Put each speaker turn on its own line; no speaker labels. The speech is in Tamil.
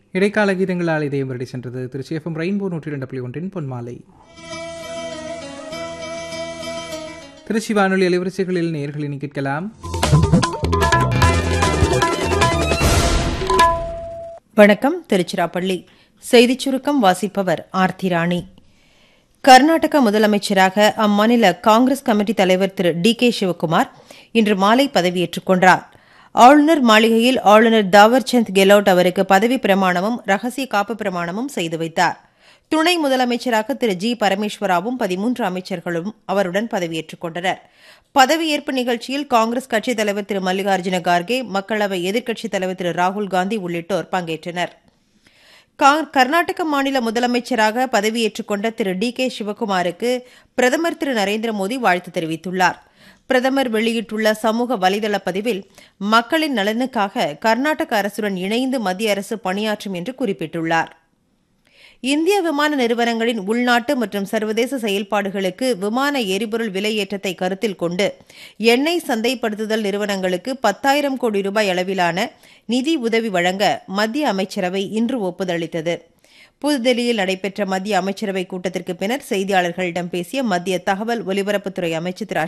இடைக்கால கீதங்களால் இதயம் வருடி சென்றது திருச்சி எஃப்எம் ரெயின்போ நூற்றி இரண்டு புள்ளி ஒன்றின் பொன்மாலை திருச்சி வானொலி அலைவரிசைகளில் நேர்களில் கேட்கலாம்
வணக்கம் திருச்சிராப்பள்ளி செய்திச் சுருக்கம் வாசிப்பவர் ஆர்த்தி ராணி கர்நாடக முதலமைச்சராக அம்மாநில காங்கிரஸ் கமிட்டி தலைவர் திரு டி கே சிவக்குமார் இன்று மாலை பதவியேற்றுக் கொண்டார் ஆளுநர் மாளிகையில் ஆளுநர் தாவர்சந்த் கெலோட் அவருக்கு பதவி பிரமாணமும் ரகசிய காப்பு பிரமாணமும் செய்து வைத்தார் துணை முதலமைச்சராக திரு ஜி பரமேஸ்வராவும் பதிமூன்று அமைச்சர்களும் அவருடன் பதவியேற்றுக் கொண்டனர் பதவியேற்பு நிகழ்ச்சியில் காங்கிரஸ் கட்சித் தலைவர் திரு மல்லிகார்ஜுன கார்கே மக்களவை எதிர்க்கட்சித் தலைவர் திரு ராகுல் காந்தி உள்ளிட்டோர் பங்கேற்றனர் கர்நாடக மாநில முதலமைச்சராக பதவியேற்றுக் கொண்ட திரு டி கே சிவக்குமாருக்கு பிரதமர் திரு நரேந்திர மோடி வாழ்த்து தெரிவித்துள்ளார் பிரதமர் வெளியிட்டுள்ள சமூக வலைதள பதிவில் மக்களின் நலனுக்காக கர்நாடக அரசுடன் இணைந்து மத்திய அரசு பணியாற்றும் என்று குறிப்பிட்டுள்ளார் இந்திய விமான நிறுவனங்களின் உள்நாட்டு மற்றும் சர்வதேச செயல்பாடுகளுக்கு விமான எரிபொருள் விலை ஏற்றத்தை கருத்தில் கொண்டு எண்ணெய் சந்தைப்படுத்துதல் நிறுவனங்களுக்கு பத்தாயிரம் கோடி ரூபாய் அளவிலான நிதி உதவி வழங்க மத்திய அமைச்சரவை இன்று ஒப்புதல் அளித்தது புதுதில்லியில் நடைபெற்ற மத்திய அமைச்சரவை கூட்டத்திற்கு பின்னர் செய்தியாளர்களிடம் பேசிய மத்திய தகவல் ஒலிபரப்புத்துறை அமைச்சர் திரு